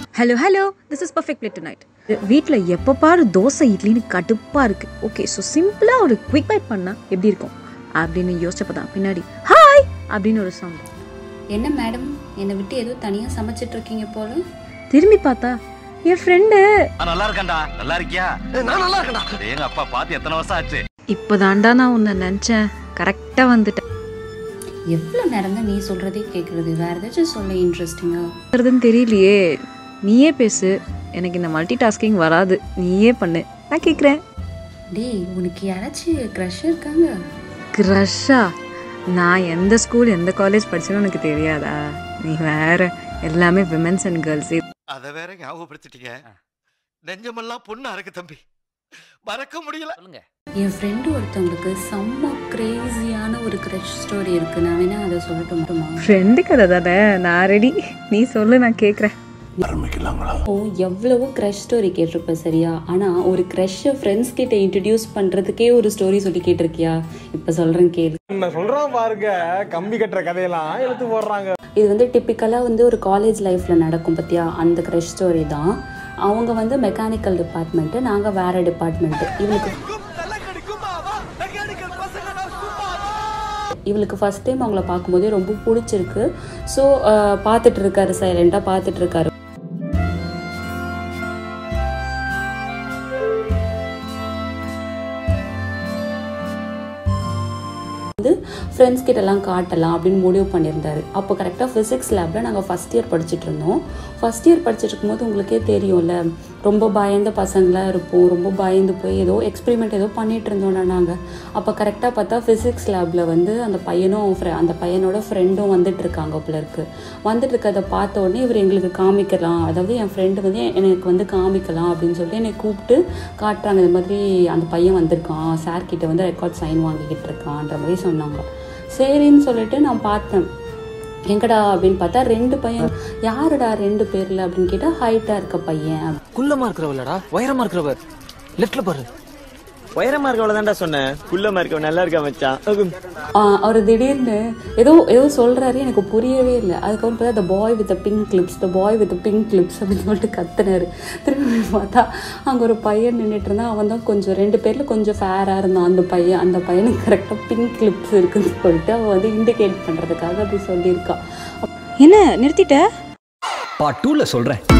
hello hello this is perfect plate night வீட்டில் எப்போ பாரு தோசை இட்லின்னு கடுப்பாக இருக்குது ஓகே ஸோ சிம்பிளாக ஒரு குவிக் பைட் பண்ணால் எப்படி இருக்கும் அப்படின்னு யோசிச்சப்போ தான் பின்னாடி ஹாய் அப்படின்னு ஒரு சவுண்ட் என்ன மேடம் என்னை விட்டு ஏதோ தனியாக சமைச்சிட்டு இருக்கீங்க போல திரும்பி பார்த்தா என் ஃப்ரெண்டு நான் நல்லா இருக்கேன்டா நல்லா இருக்கியா நான் நல்லா இருக்கேன்டா எங்க அப்பா பார்த்து எத்தனை வருஷம் ஆச்சு இப்போதான்டா நான் உன்னை நினச்சேன் கரெக்டாக வந்துட்டேன் எவ்வளோ நேரம் தான் நீ சொல்கிறதே கேட்குறது வேறு ஏதாச்சும் சொல்ல இன்ட்ரெஸ்டிங்காக வருதுன்னு தெரியலையே நீயே பேசு எனக்கு இந்த மல்டி டாஸ்கிங் வராது நீயே பண்ணு நான் கேட்குறேன் டேய் உனக்கு யாராச்சும் க்ரஷ் இருக்காங்க க்ரஷ்ஷா நான் எந்த ஸ்கூல் எந்த காலேஜ் படிச்சேன்னு உனக்கு தெரியாதா நீ வேற எல்லாமே விமென்ஸ் அண்ட் கேர்ள்ஸ் அத வேற ஞாபகப்படுத்திட்டீங்க நெஞ்சமெல்லாம் பொண்ணா இருக்கு தம்பி மறக்க முடியல சொல்லுங்க என் ஃப்ரெண்டு ஒருத்தவங்களுக்கு செம்ம கிரேசியான ஒரு க்ரஷ் ஸ்டோரி இருக்குது நான் வேணா அதை சொல்லட்டும் மட்டுமா ஃப்ரெண்டு கதை தானே நான் ரெடி நீ சொல்லு நான் கேட்குறேன் ஓ எவ்வளவோ க்ரஷ் ஸ்டோரி கேட்டிருப்ப சரியா ஆனால் ஒரு க்ரஷ்ஷை ஃப்ரெண்ட்ஸ் கிட்ட இன்ட்ரடியூஸ் பண்ணுறதுக்கே ஒரு ஸ்டோரி சொல்லி கேட்டிருக்கியா இப்போ சொல்கிறேன் கேளு நான் சொல்றேன் பாருங்க கம்பி கட்டுற கதையெல்லாம் எடுத்து போடுறாங்க இது வந்து டிப்பிக்கலாக வந்து ஒரு காலேஜ் லைஃப்பில் நடக்கும் பத்தியா அந்த க்ரஷ் ஸ்டோரி தான் அவங்க வந்து மெக்கானிக்கல் டிபார்ட்மெண்ட்டு நாங்கள் வேறு டிபார்ட்மெண்ட்டு இவளுக்கு இவளுக்கு ஃபர்ஸ்ட் டைம் அவங்கள பார்க்கும்போதே ரொம்ப பிடிச்சிருக்கு ஸோ பார்த்துட்டு இருக்காரு சைலண்டாக பார்த்துட்டு இருக்காரு வந்து ஃப்ரெண்ட்ஸ் கிட்டலாம் காட்டலாம் அப்படின்னு முடிவு பண்ணியிருந்தாரு அப்போ கரெக்டாக ஃபிசிக்ஸ் லேபில் நாங்கள் ஃபஸ்ட் இயர் படிச்சுட்டு இருந்தோம் ஃபஸ்ட் இயர் படிச்சுட்டு இருக்கும்போது உங்களுக்கே தெரியும்ல ரொம்ப பயந்த பசங்களாக இருப்போம் ரொம்ப பயந்து போய் ஏதோ எக்ஸ்பெரிமெண்ட் ஏதோ பண்ணிட்டு இருந்தோம்னா நாங்கள் அப்போ கரெக்டாக பார்த்தா ஃபிசிக்ஸ் லேபில் வந்து அந்த பையனும் fri- அந்த பையனோட ஃப்ரெண்டும் வந்துட்டு இருக்காங்க போல இருக்கு வந்துட்டு இருக்கிறத பார்த்த உடனே இவர் எங்களுக்கு காமிக்கலாம் அதாவது என் ஃப்ரெண்டு வந்து எனக்கு வந்து காமிக்கலாம் அப்படின்னு சொல்லிட்டு என்னை கூப்பிட்டு காட்டுறாங்க இந்த மாதிரி அந்த பையன் வந்திருக்கான் சார் கிட்ட வந்து ரெக்கார்ட் சைன் வாங்கிக்கிட்டு இருக்கான்ற மாதிரி சொன்னாங்க சரின்னு சொல்லிட்டு நான் பார்த்தேன் எங்கடா அப்படின்னு பார்த்தா ரெண்டு பையன் யாருடா ரெண்டு பேர்ல அப்படின்னு கேட்டா ஹைட்டா இருக்க பையன் குள்ளமா இருக்கிறவளடா உயரமா இருக்கிறவர் லெஃப்ட்ல பாரு உயரமா இருக்கவள தான்டா சொன்னேன் குள்ளமா இருக்கவன் நல்லா இருக்கா மச்சான் ஆஹ் அவர் திடீர்னு ஏதோ ஏதோ சொல்றாரு எனக்கு புரியவே இல்லை அதுக்கப்புறம் பார்த்தா the boy with pink clips the boy with pink clips அப்படின்னு சொல்லிட்டு கத்துனாரு திரும்பி பார்த்தா அங்கே ஒரு பையன் நின்றுட்டு இருந்தான் அவன் தான் கொஞ்சம் ரெண்டு பேர்ல கொஞ்சம் ஃபேராக இருந்தான் அந்த பையன் அந்த பையனுக்கு கரெக்டாக பிங்க் கிளிப்ஸ் இருக்குன்னு சொல்லிட்டு அவன் வந்து இண்டிகேட் பண்ணுறதுக்காக அப்படி சொல்லியிருக்கான் என்ன நிறுத்திட்ட பார்ட் டூல சொல்றேன்